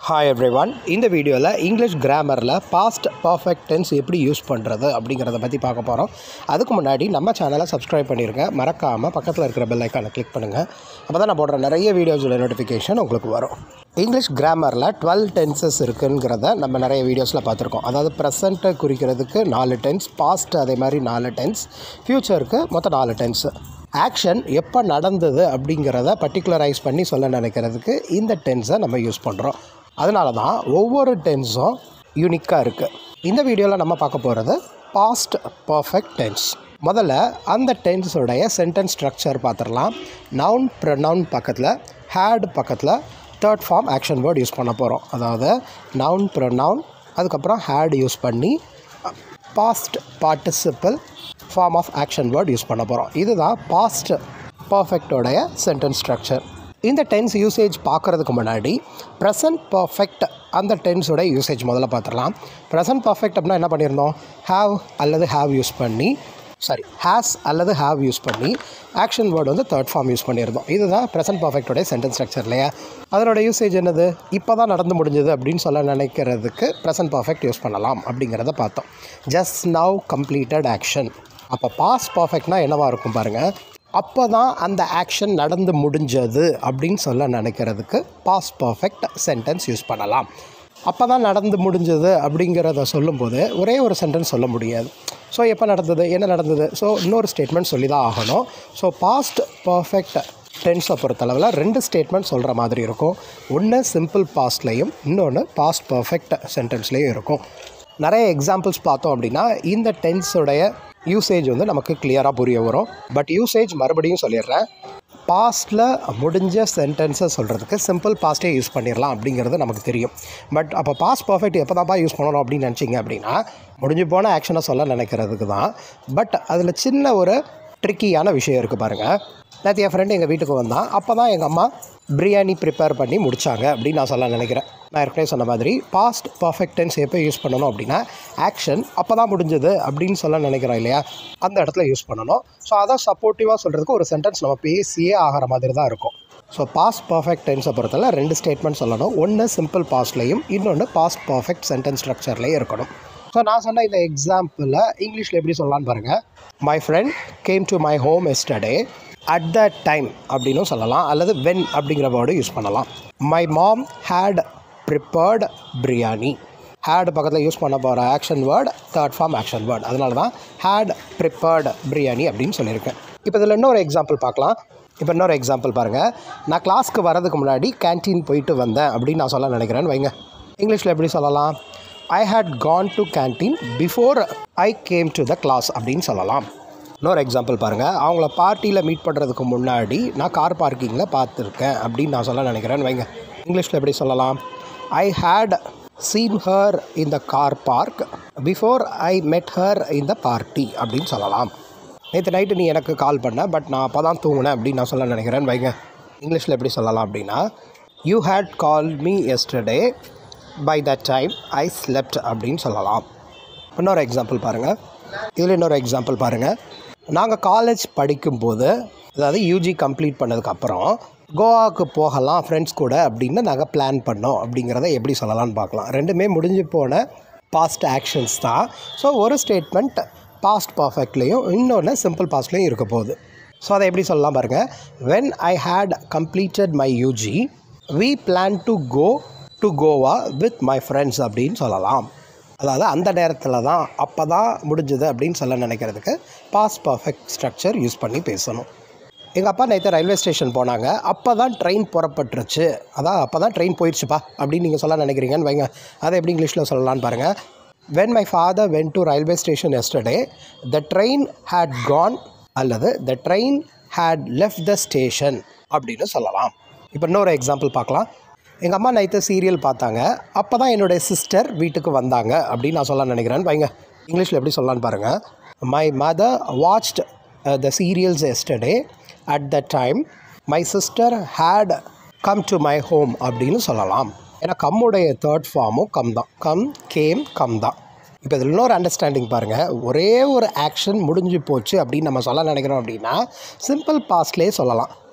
hi everyone இந்த வீடியோவில் English கிராமரில் பாஸ்ட் பர்ஃபெக்ட் டென்ஸ் எப்படி யூஸ் பண்ணுறது அப்படிங்கிறத பற்றி பார்க்க போகிறோம் அதுக்கு முன்னாடி நம்ம சேனலை சப்ஸ்கிரைப் பண்ணியிருங்க மறக்காமல் பக்கத்தில் இருக்கிற பெல் ஐக்கானை கிளிக் பண்ணுங்கள் அப்போ தான் நான் போடுற நிறைய வீடியோஸோட நோட்டிஃபிகேஷன் உங்களுக்கு வரும் இங்கிலீஷ் கிராமரில் டுவெல் டென்சஸ் இருக்குங்கிறத நம்ம நிறைய வீடியோஸில் பார்த்துருக்கோம் அதாவது ப்ரெசண்ட்டை குறிக்கிறதுக்கு நாலு டென்ஸ் பாஸ்ட் அதே மாதிரி நாலு டென்ஸ் ஃப்யூச்சருக்கு மொத்தம் நாலு டென்ஸு ஆக்ஷன் எப்போ நடந்தது அப்படிங்கிறத பர்டிகுலரைஸ் பண்ணி சொல்ல நினைக்கிறதுக்கு இந்த டென்ஸை நம்ம யூஸ் பண்ணுறோம் அதனால தான் ஒவ்வொரு டென்ஸும் யூனிக்காக இருக்குது இந்த வீடியோவில் நம்ம பார்க்க போகிறது பாஸ்ட் பர்ஃபெக்ட் டென்ஸ் முதல்ல அந்த டென்ஸோடைய சென்டென்ஸ் ஸ்ட்ரக்சர் பார்த்துடலாம் நவுன் ப்ரொனவுன் பக்கத்தில் ஹேட் பக்கத்தில் third form action word use பண்ண போகிறோம் அதாவது நவுன் ப்ரொனவுன் அதுக்கப்புறம் ஹேட் யூஸ் பண்ணி past participle form of action word use பண்ண போகிறோம் இதுதான் பாஸ்ட் பர்ஃபெக்டோடைய சென்டென்ஸ் ஸ்ட்ரக்சர் இந்த டென்ஸ் யூசேஜ் பார்க்குறதுக்கு முன்னாடி ப்ரெசன்ட் பர்ஃபெக்ட் அந்த டென்ஸோட யூசேஜ் முதல்ல பார்த்துடலாம் ப்ரெசன்ட் பர்ஃபெக்ட் அப்படின்னா என்ன பண்ணியிருந்தோம் ஹாவ் அல்லது ஹாவ் யூஸ் பண்ணி சாரி ஹேஸ் அல்லது ஹாவ் யூஸ் பண்ணி ஆக்ஷன் வேர்டு வந்து தேர்ட் ஃபார்ம் யூஸ் பண்ணியிருந்தோம் இதுதான் ப்ரெசன்ட் பர்ஃபெக்டோடைய சென்டென்ஸ் ஸ்ட்ரக்சர் இல்லையா அதனோட யூசேஜ் என்னது இப்போ தான் நடந்து முடிஞ்சது அப்படின்னு சொல்ல நினைக்கிறதுக்கு ப்ரெசன்ட் பர்ஃபெக்ட் யூஸ் பண்ணலாம் அப்படிங்கிறத பார்த்தோம் ஜஸ்ட் நவ் கம்ப்ளீட்டட் ஆக்ஷன் அப்போ பாஸ் பர்ஃபெக்ட்னா என்னவாக இருக்கும் பாருங்கள் அப்போ தான் அந்த ஆக்ஷன் நடந்து முடிஞ்சது அப்படின்னு சொல்ல நினைக்கிறதுக்கு பாஸ் பர்ஃபெக்ட் சென்டென்ஸ் யூஸ் பண்ணலாம் அப்போ தான் நடந்து முடிஞ்சது அப்படிங்கிறத சொல்லும்போது ஒரே ஒரு சென்டென்ஸ் சொல்ல முடியாது ஸோ எப்போ நடந்தது என்ன நடந்தது ஸோ இன்னொரு ஸ்டேட்மெண்ட் சொல்லி தான் ஆகணும் ஸோ பாஸ்ட் பர்ஃபெக்ட் டென்ஸை பொறுத்தளவில் ரெண்டு ஸ்டேட்மெண்ட் சொல்கிற மாதிரி இருக்கும் ஒன்று சிம்பிள் பாஸ்ட்லேயும் இன்னொன்று பாஸ்ட் பர்ஃபெக்ட் சென்டென்ஸ்லேயும் இருக்கும் நிறைய எக்ஸாம்பிள்ஸ் பார்த்தோம் அப்படின்னா இந்த டென்ஸோடைய யூசேஜ் வந்து நமக்கு கிளியராக புரிய வரும் பட் யூசேஜ் மறுபடியும் சொல்லிடுறேன் பாஸ்ட்டில் முடிஞ்ச சென்டென்ஸை சொல்கிறதுக்கு சிம்பிள் பாஸ்ட்டே யூஸ் பண்ணிடலாம் அப்படிங்கிறது நமக்கு தெரியும் பட் அப்போ பாஸ்ட் பர்ஃபெக்ட் எப்போ தான்ப்பா யூஸ் பண்ணணும் அப்படின்னு நினச்சிங்க அப்படின்னா முடிஞ்சு போன ஆக்ஷனை சொல்ல நினைக்கிறதுக்கு தான் பட் அதில் சின்ன ஒரு ட்ரிக்கியான விஷயம் இருக்குது பாருங்கள் நேற்று என் ஃப்ரெண்டு எங்கள் வீட்டுக்கு வந்தான் அப்போ தான் எங்கள் அம்மா பிரியாணி ப்ரிப்பேர் பண்ணி முடித்தாங்க அப்படின்னு நான் சொல்ல நினைக்கிறேன் நான் ஏற்கனவே சொன்ன மாதிரி பாஸ்ட் பர்ஃபெக்ட் டென்ஸ் எப்போ யூஸ் பண்ணணும் அப்படின்னா ஆக்ஷன் அப்போ தான் முடிஞ்சது அப்படின்னு சொல்ல நினைக்கிறோம் இல்லையா அந்த இடத்துல யூஸ் பண்ணணும் ஸோ அதை சப்போர்ட்டிவாக சொல்கிறதுக்கு ஒரு சென்டென்ஸ் நம்ம பேசியே ஆகிற மாதிரி தான் இருக்கும் ஸோ பாஸ்ட் பர்ஃபெக்ட் டென்ஸை பொறுத்தவரை ரெண்டு ஸ்டேட்மெண்ட் சொல்லணும் ஒன்று சிம்பிள் பாஸ்ட்லேயும் இன்னொன்று பாஸ்ட் பர்ஃபெக்ட் சென்டென்ஸ் ஸ்ட்ரக்சர்லேயும் இருக்கணும் ஸோ நான் சொன்ன இந்த எக்ஸாம்பிளில் இங்கிலீஷில் எப்படி சொல்லலான்னு பாருங்கள் my friend came to my home yesterday at the time அப்படின்னும் சொல்லலாம் அல்லது வென் அப்படிங்கிற வேர்டு யூஸ் பண்ணலாம் my mom had prepared biryani had பக்கத்தில் யூஸ் பண்ண போகிற action word third form action word அதனால தான் ஹேட் ப்ரிப்பேர்டு பிரியாணி அப்படின்னு சொல்லியிருக்கேன் இப்போ இதில் இன்னொரு எக்ஸாம்பிள் பார்க்கலாம் இப்போ இன்னொரு எக்ஸாம்பிள் பாருங்கள் நான் கிளாஸ்க்கு வரதுக்கு முன்னாடி கேன்டீன் போயிட்டு வந்தேன் அப்படின்னு நான் சொல்ல நினைக்கிறேன்னு வைங்க இங்கிலீஷில் எப்படி சொல்லலாம் I had gone to canteen before I came to the class அப்படின்னு சொல்லலாம் இன்னொரு எக்ஸாம்பிள் பாருங்கள் அவங்கள பார்ட்டியில் மீட் பண்ணுறதுக்கு முன்னாடி நான் கார் பார்க்கிங்கில் பார்த்துருக்கேன் அப்படின்னு நான் சொல்ல நினைக்கிறேன்னு வைங்க இங்கிலீஷில் எப்படி சொல்லலாம் I had seen her in the car park before I met her in the party அப்படின்னு சொல்லலாம் நேற்று நைட்டு நீ எனக்கு கால் பண்ண பட் நான் அப்போ தான் தூங்கினேன் அப்படின்னு நான் சொல்ல நினைக்கிறேன் வைங்க இங்கிலீஷில் எப்படி சொல்லலாம் அப்படின்னா you had call me yesterday by the time I slept அப்படின்னு சொல்லலாம் இன்னொரு எக்ஸாம்பிள் பாருங்கள் இதில் இன்னொரு எக்ஸாம்பிள் பாருங்கள் நாங்கள் காலேஜ் படிக்கும்போது அதாவது யூஜி கம்ப்ளீட் பண்ணதுக்கப்புறம் கோவாவுக்கு போகலாம் ஃப்ரெண்ட்ஸ் கூட அப்படின்னு நாங்கள் பிளான் பண்ணோம் அப்படிங்கிறத எப்படி சொல்லலாம்னு பார்க்கலாம் ரெண்டுமே முடிஞ்சு போன பாஸ்ட் ஆக்ஷன்ஸ் தான் ஸோ ஒரு ஸ்டேட்மெண்ட் பாஸ்ட் பர்ஃபெக்ட்லேயும் இன்னொன்று சிம்பிள் பாஸ்ட்லேயும் இருக்க போகுது ஸோ அதை எப்படி சொல்லலாம் பாருங்கள் when I had completed my UG we plan to go to Goa with my friends அப்படின்னு சொல்லலாம் அதாவது அந்த நேரத்தில் தான் அப்போ தான் முடிஞ்சது அப்படின்னு சொல்ல நினைக்கிறதுக்கு பாஸ் பர்ஃபெக்ட் ஸ்ட்ரக்சர் யூஸ் பண்ணி பேசணும் எங்கள் அப்பா நேற்று ரயில்வே ஸ்டேஷன் போனாங்க அப்போ தான் ட்ரெயின் புறப்பட்டுருச்சு அதான் அப்போ தான் ட்ரெயின் போயிடுச்சுப்பா அப்படின்னு நீங்கள் சொல்ல நினைக்கிறீங்கன்னு வைங்க அதை எப்படி இங்கிலீஷில் சொல்லலான்னு பாருங்கள் when my father went to railway station yesterday the train had gone அல்லது the train had left the station அப்படின்னு சொல்லலாம் இப்போ இன்னொரு எக்ஸாம்பிள் பார்க்கலாம் எங்கள் அம்மா நைட்டு சீரியல் பார்த்தாங்க அப்போ தான் என்னுடைய சிஸ்டர் வீட்டுக்கு வந்தாங்க அப்படின்னு நான் சொல்ல நினைக்கிறேன் வைங்க இங்கிலீஷில் எப்படி சொல்லலான்னு பாருங்கள் my mother watched the serials yesterday at the time my sister had come to my home அப்படின்னு சொல்லலாம் ஏன்னா கம்முடைய தேர்ட் ஃபார்மும் கம் தான் கம் கேம் கம் தான் இப்போ இதில் இன்னொரு அண்டர்ஸ்டாண்டிங் பாருங்கள் ஒரே ஒரு ஆக்ஷன் முடிஞ்சு போச்சு அப்படின்னு நம்ம சொல்ல நினைக்கிறோம் அப்படின்னா சிம்பிள் பாஸ்ட்லேயே சொல்லலாம்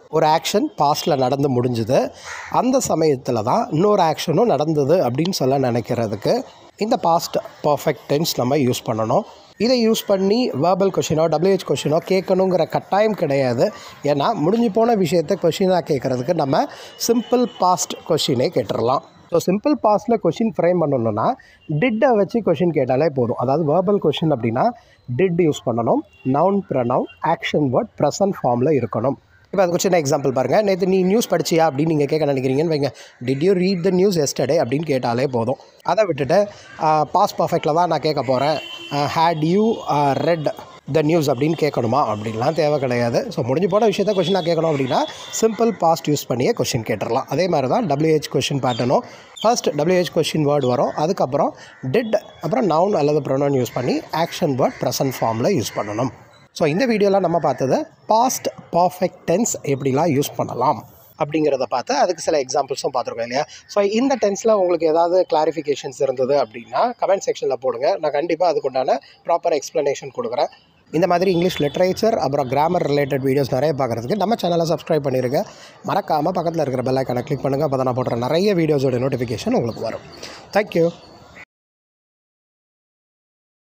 ஒரு ஆக்ஷன் பாஸ்ட்டில் நடந்து முடிஞ்சுது அந்த சமயத்தில் தான் இன்னொரு ஆக்ஷனும் நடந்தது அப்படின்னு சொல்ல நினைக்கிறதுக்கு இந்த பாஸ்ட் பர்ஃபெக்ட் டென்ஸ் நம்ம யூஸ் பண்ணணும் இதை யூஸ் பண்ணி வேர்பல் கொஷினோ டபிள்யூஹெச் கொஷினோ கேட்கணுங்கிற கட்டாயம் கிடையாது ஏன்னா முடிஞ்சு போன விஷயத்தை கொஷினாக கேட்குறதுக்கு நம்ம சிம்பிள் பாஸ்ட் கொஷினே கேட்டுடலாம் ஸோ சிம்பிள் பாஸ்ட்டில் கொஷின் ஃப்ரேம் பண்ணணும்னா டிட்டை வச்சு கொஷின் கேட்டாலே போதும் அதாவது வேர்பல் கொஷின் அப்படின்னா டிட் யூஸ் பண்ணணும் noun pronoun action word present ஃபார்மில் இருக்கணும் இப்போ அதுக்கு சின்ன எக்ஸாம்பிள் பாருங்கள் நேற்று நீ நியூஸ் படிச்சியா அப்படின்னு நீங்கள் கேட்க நினைக்கிறீங்கன்னு வைங்க did you read the news yesterday அப்படின்னு கேட்டாலே போதும் அதை விட்டுட்டு பாஸ் பர்ஃபெக்டில் தான் நான் கேட்க போகிறேன் had you read the news அப்படின்னு கேட்கணுமா அப்படின்லாம் தேவை கிடையாது ஸோ முடிஞ்சு போன விஷயத்த கொஷினாக கேட்கணும் அப்படின்னா சிம்பிள் பாஸ்ட் யூஸ் பண்ணியே கொஷின் கேட்டுடலாம் அதே மாதிரி தான் டபிள்யூஹெச் கொஷின் பேட்டர்னும் ஃபர்ஸ்ட் டபிள்யூஹெச் கொஷின் வேர்டு வரும் அதுக்கப்புறம் டிட் அப்புறம் நவுன் அல்லது ப்ரொனவுன் யூஸ் பண்ணி ஆக்ஷன் வேர்ட் ப்ரெசன்ட் ஃபார்மில் யூஸ் பண்ணணும் ஸோ இந்த வீடியோவில் நம்ம பார்த்தது பாஸ்ட் பர்ஃபெக்ட் டென்ஸ் எப்படிலாம் யூஸ் பண்ணலாம் அப்படிங்கிறத பார்த்து அதுக்கு சில எக்ஸாம்பிள்ஸும் பார்த்துருக்கோம் இல்லையா ஸோ இந்த டென்ஸில் உங்களுக்கு ஏதாவது கிளாரிஃபிகேஷன்ஸ் இருந்தது அப்படின்னா கமெண்ட் செக்ஷனில் போடுங்க நான் கண்டிப்பாக அதுக்குண்டான ப்ராப்பர் எக்ஸ்ப்ளனேஷன் கொடுக்குறேன் இந்த மாதிரி இங்கிலீஷ் லிட்ரேச்சர் அப்புறம் கிராமர் ரிலேட்டட் வீடியோஸ் நிறைய பார்க்குறதுக்கு நம்ம சேனலை சப்ஸ்கிரைப் பண்ணிடுங்க மறக்காமல் பக்கத்தில் இருக்கிற பெல் ஐக்கானை கிளிக் பண்ணுங்கள் அப்போ தான் நான் போடுற நிறைய வீடியோஸோட நோட்டிஃபிகேஷன் உங்களுக்கு வரும் தேங்க்யூ